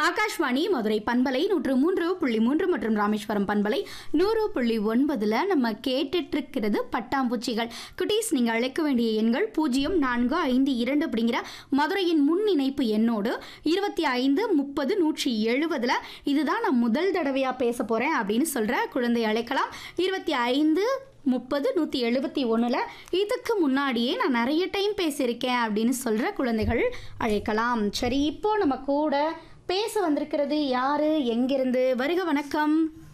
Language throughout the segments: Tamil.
ஆகாஷ்வாணி மதுரை பண்பலை நூற்று மூன்று புள்ளி மூன்று மற்றும் ராமேஸ்வரம் பண்பலை நூறு புள்ளி ஒன்பதுல நம்ம கேட்டுட்டு இருக்கிறது பட்டாம்பூச்சிகள் குட்டீஸ் நீங்க அழைக்க வேண்டிய எண்கள் பூஜ்ஜியம் நான்கு ஐந்து இரண்டு அப்படிங்கிற மதுரையின் முன் இணைப்பு எண்ணோடு இருபத்தி ஐந்து முப்பது நூற்றி எழுபதுல இதுதான் நான் முதல் தடவையா பேச போறேன் அப்படின்னு சொல்ற குழந்தை அழைக்கலாம் இருபத்தி ஐந்து முப்பது நூற்றி எழுபத்தி ஒன்றில் இதுக்கு முன்னாடியே நான் நிறைய டைம் பேசியிருக்கேன் அப்படின்னு சொல்கிற குழந்தைகள் அழைக்கலாம் சரி இப்போ நம்ம கூட பேச வந்திருக்கிறது யாரு எங்கிருந்து வருக வணக்கம்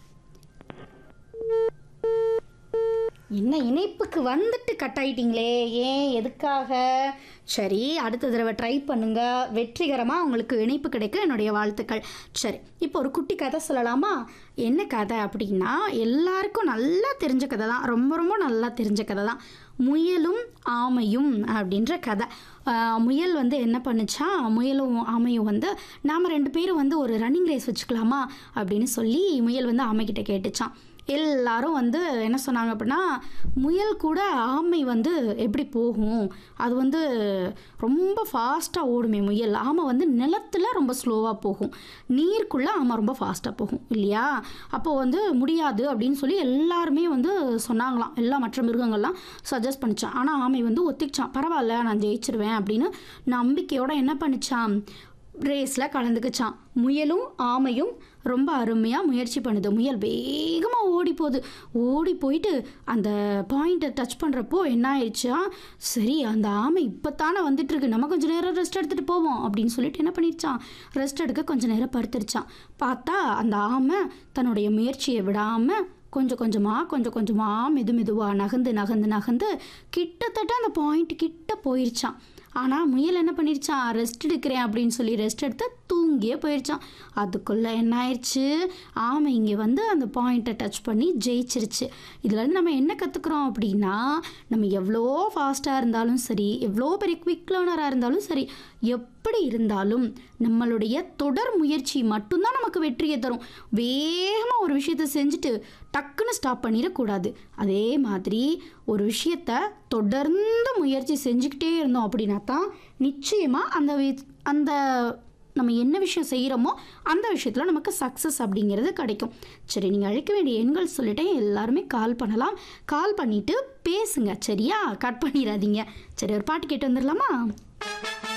என்ன இணைப்புக்கு வந்துட்டு கட் ஆயிட்டீங்களே ஏன் எதுக்காக சரி அடுத்த தடவை ட்ரை பண்ணுங்க வெற்றிகரமாக உங்களுக்கு இணைப்பு கிடைக்க என்னுடைய வாழ்த்துக்கள் சரி இப்போ ஒரு குட்டி கதை சொல்லலாமா என்ன கதை அப்படின்னா எல்லாருக்கும் நல்லா தெரிஞ்ச கதை தான் ரொம்ப ரொம்ப நல்லா தெரிஞ்ச கதை தான் முயலும் ஆமையும் அப்படின்ற கதை ஆஹ் முயல் வந்து என்ன பண்ணுச்சா முயலும் ஆமையும் வந்து நாம் ரெண்டு பேரும் வந்து ஒரு ரன்னிங் ரேஸ் வச்சுக்கலாமா அப்படின்னு சொல்லி முயல் வந்து ஆமைக்கிட்ட கேட்டுச்சான் எல்லாரும் வந்து என்ன சொன்னாங்க அப்படின்னா முயல் கூட ஆமை வந்து எப்படி போகும் அது வந்து ரொம்ப ஃபாஸ்ட்டாக ஓடுமே முயல் ஆமை வந்து நிலத்தில் ரொம்ப ஸ்லோவாக போகும் நீருக்குள்ளே ஆமை ரொம்ப ஃபாஸ்ட்டாக போகும் இல்லையா அப்போது வந்து முடியாது அப்படின்னு சொல்லி எல்லாருமே வந்து சொன்னாங்களாம் எல்லா மற்ற மிருகங்கள்லாம் சஜஸ்ட் பண்ணிச்சான் ஆனால் ஆமை வந்து ஒத்திக்கிச்சான் பரவாயில்ல நான் ஜெயிச்சிருவேன் அப்படின்னு நம்பிக்கையோட என்ன பண்ணிச்சான் ரேஸில் கலந்துக்குச்சான் முயலும் ஆமையும் ரொம்ப அருமையாக முயற்சி பண்ணுது முயல் வேகமாக ஓடி போகுது ஓடி போயிட்டு அந்த பாயிண்ட்டை டச் பண்ணுறப்போ என்ன ஆயிடுச்சா சரி அந்த ஆமை இப்போ தானே வந்துட்டுருக்கு நம்ம கொஞ்சம் நேரம் ரெஸ்ட் எடுத்துகிட்டு போவோம் அப்படின்னு சொல்லிட்டு என்ன பண்ணிடுச்சான் ரெஸ்ட் எடுக்க கொஞ்சம் நேரம் படுத்துருச்சான் பார்த்தா அந்த ஆமை தன்னுடைய முயற்சியை விடாமல் கொஞ்சம் கொஞ்சமாக கொஞ்சம் கொஞ்சமாக மெது மெதுவாக நகர்ந்து நகர்ந்து நகர்ந்து கிட்டத்தட்ட அந்த பாயிண்ட் கிட்ட போயிருச்சான் ஆனால் முயல் என்ன பண்ணிருச்சான் ரெஸ்ட் எடுக்கிறேன் அப்படின்னு சொல்லி ரெஸ்ட் எடுத்து தூங்கியே போயிடுச்சான் அதுக்குள்ளே என்ன ஆயிடுச்சு ஆமை இங்கே வந்து அந்த பாயிண்ட்டை டச் பண்ணி ஜெயிச்சிருச்சு இதுலேருந்து நம்ம என்ன கற்றுக்குறோம் அப்படின்னா நம்ம எவ்வளோ ஃபாஸ்ட்டாக இருந்தாலும் சரி எவ்வளோ பெரிய குவிக் லேர்னராக இருந்தாலும் சரி எப்படி இருந்தாலும் நம்மளுடைய தொடர் முயற்சி மட்டும்தான் நமக்கு வெற்றியை தரும் வேகமாக ஒரு விஷயத்தை செஞ்சுட்டு டக்குன்னு ஸ்டாப் பண்ணிடக்கூடாது அதே மாதிரி ஒரு விஷயத்த தொடர்ந்து முயற்சி செஞ்சுக்கிட்டே இருந்தோம் அப்படின்னா தான் நிச்சயமாக அந்த வி- அந்த நம்ம என்ன விஷயம் செய்கிறோமோ அந்த விஷயத்தில் நமக்கு சக்ஸஸ் அப்படிங்கிறது கிடைக்கும் சரி நீங்கள் அழைக்க வேண்டிய எண்கள் சொல்லிட்டேன் எல்லாருமே கால் பண்ணலாம் கால் பண்ணிவிட்டு பேசுங்க சரியா கட் பண்ணிடாதீங்க சரி ஒரு பாட்டு கேட்டு வந்துடலாமா